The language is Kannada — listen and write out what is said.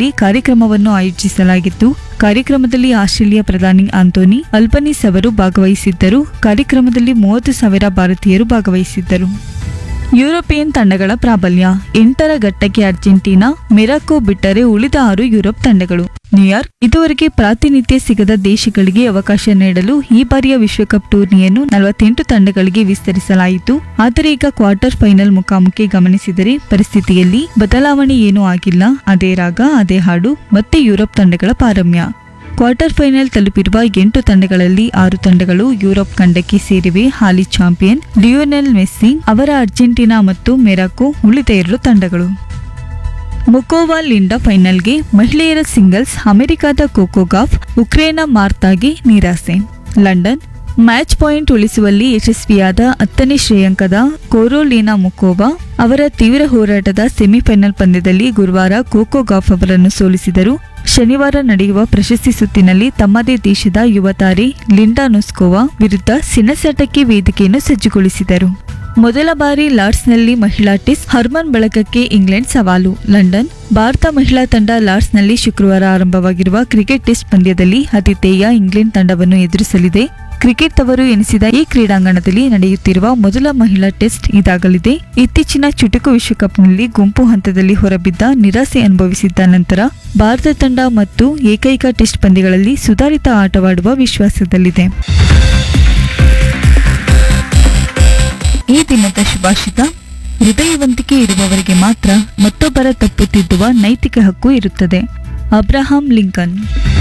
ವೇದಿಕೆಯಲ್ಲಿ ಕಾರ್ಯಕ್ರಮವನ್ನು ಆಯೋಜಿಸಲಾಗಿತ್ತು ಕಾರ್ಯಕ್ರಮದಲ್ಲಿ ಆಸ್ಟ್ರೇಲಿಯಾ ಪ್ರಧಾನಿ ಆಂಟೋನಿ ಅಲ್ಬನೀಸ್ ಅವರು ಭಾಗವಹಿಸಿದ್ದರು ಕಾರ್ಯಕ್ರಮದಲ್ಲಿ ಮೂವತ್ತು ಸಾವಿರ ಭಾರತೀಯರು ಭಾಗವಹಿಸಿದ್ದರು ಯುರೋಪಿಯನ್ ತಂಡಗಳ ಪ್ರಾಬಲ್ಯ ಎಂಟರ ಘಟ್ಟಕ್ಕೆ ಅರ್ಜೆಂಟೀನಾ ಮೆರಾಕೋ ಬಿಟ್ಟರೆ ಉಳಿದ ಆರು ಯುರೋಪ್ ತಂಡಗಳು ನ್ಯೂಯಾರ್ಕ್ ಇದುವರೆಗೆ ಪ್ರಾತಿನಿಧ್ಯ ಸಿಗದ ದೇಶಗಳಿಗೆ ಅವಕಾಶ ನೀಡಲು ಈ ಬಾರಿಯ ವಿಶ್ವಕಪ್ ಟೂರ್ನಿಯನ್ನು ನಲವತ್ತೆಂಟು ತಂಡಗಳಿಗೆ ವಿಸ್ತರಿಸಲಾಯಿತು ಆದರೆ ಈಗ ಕ್ವಾರ್ಟರ್ ಫೈನಲ್ ಮುಖಾಮುಖಿ ಗಮನಿಸಿದರೆ ಪರಿಸ್ಥಿತಿಯಲ್ಲಿ ಬದಲಾವಣೆ ಏನೂ ಆಗಿಲ್ಲ ಅದೇ ರಾಗ ಅದೇ ಹಾಡು ಮತ್ತೆ ಯುರೋಪ್ ತಂಡಗಳ ಪಾರಮ್ಯ ಕ್ವಾರ್ಟರ್ ಫೈನಲ್ ತಲುಪಿರುವ ಎಂಟು ತಂಡಗಳಲ್ಲಿ ಆರು ತಂಡಗಳು ಯುರೋಪ್ ಖಂಡಕ್ಕೆ ಸೇರಿವೆ ಹಾಲಿ ಚಾಂಪಿಯನ್ ಲಿಯೋನೆಲ್ ಮೆಸ್ಸಿ ಅವರ ಅರ್ಜೆಂಟೀನಾ ಮತ್ತು ಮೆರಾಕೋ ಉಳಿದ ಎರಡು ತಂಡಗಳು ಮುಕೋವಾ ಲಿಂಡಾ ಫೈನಲ್ಗೆ ಮಹಿಳೆಯರ ಸಿಂಗಲ್ಸ್ ಅಮೆರಿಕದ ಕೋಕೋಗಾಫ್ ಉಕ್ರೇನ್ನ ಮಾರ್ತಾಗೆ ನಿರಾಸೆ ಲಂಡನ್ ಮ್ಯಾಚ್ ಪಾಯಿಂಟ್ ಉಳಿಸುವಲ್ಲಿ ಯಶಸ್ವಿಯಾದ ಹತ್ತನೇ ಶ್ರೇಯಾಂಕದ ಕೋರೋಲಿನಾ ಮುಕೋವಾ ಅವರ ತೀವ್ರ ಹೋರಾಟದ ಸೆಮಿಫೈನಲ್ ಪಂದ್ಯದಲ್ಲಿ ಗುರುವಾರ ಕೋಕೋಗಾಫ್ ಅವರನ್ನು ಸೋಲಿಸಿದರು ಶನಿವಾರ ನಡೆಯುವ ಪ್ರಶಸ್ತಿ ಸುತ್ತಿನಲ್ಲಿ ತಮ್ಮದೇ ದೇಶದ ಯುವ ತಾರೆ ಲಿಂಡಾ ನುಸ್ಕೋವಾ ವಿರುದ್ಧ ಸೆಣಸಾಟಕ್ಕೆ ವೇದಿಕೆಯನ್ನು ಸಜ್ಜುಗೊಳಿಸಿದರು ಮೊದಲ ಬಾರಿ ಲಾರ್ಡ್ಸ್ನಲ್ಲಿ ಮಹಿಳಾ ಟೆಸ್ಟ್ ಹರ್ಮನ್ ಬಳಗಕ್ಕೆ ಇಂಗ್ಲೆಂಡ್ ಸವಾಲು ಲಂಡನ್ ಭಾರತ ಮಹಿಳಾ ತಂಡ ಲಾರ್ಡ್ಸ್ನಲ್ಲಿ ಶುಕ್ರವಾರ ಆರಂಭವಾಗಿರುವ ಕ್ರಿಕೆಟ್ ಟೆಸ್ಟ್ ಪಂದ್ಯದಲ್ಲಿ ಆತಿಥೇಯ ಇಂಗ್ಲೆಂಡ್ ತಂಡವನ್ನು ಎದುರಿಸಲಿದೆ ಕ್ರಿಕೆಟ್ ತವರು ಎನಿಸಿದ ಈ ಕ್ರೀಡಾಂಗಣದಲ್ಲಿ ನಡೆಯುತ್ತಿರುವ ಮೊದಲ ಮಹಿಳಾ ಟೆಸ್ಟ್ ಇದಾಗಲಿದೆ ಇತ್ತೀಚಿನ ಚುಟುಕು ವಿಶ್ವಕಪ್ನಲ್ಲಿ ಗುಂಪು ಹಂತದಲ್ಲಿ ಹೊರಬಿದ್ದ ನಿರಾಸೆ ಅನುಭವಿಸಿದ್ದ ನಂತರ ಭಾರತ ತಂಡ ಮತ್ತು ಏಕೈಕ ಟೆಸ್ಟ್ ಪಂದ್ಯಗಳಲ್ಲಿ ಸುಧಾರಿತ ಆಟವಾಡುವ ವಿಶ್ವಾಸದಲ್ಲಿದೆ ಈ ದಿನದ ಶುಭಾಷಿತ ಹೃದಯವಂತಿಕೆ ಇರುವವರಿಗೆ ಮಾತ್ರ ಮತ್ತೊಬ್ಬರ ತಪ್ಪು ತಿದ್ದುವ ನೈತಿಕ ಹಕ್ಕು ಇರುತ್ತದೆ ಅಬ್ರಹಾಂ ಲಿಂಕನ್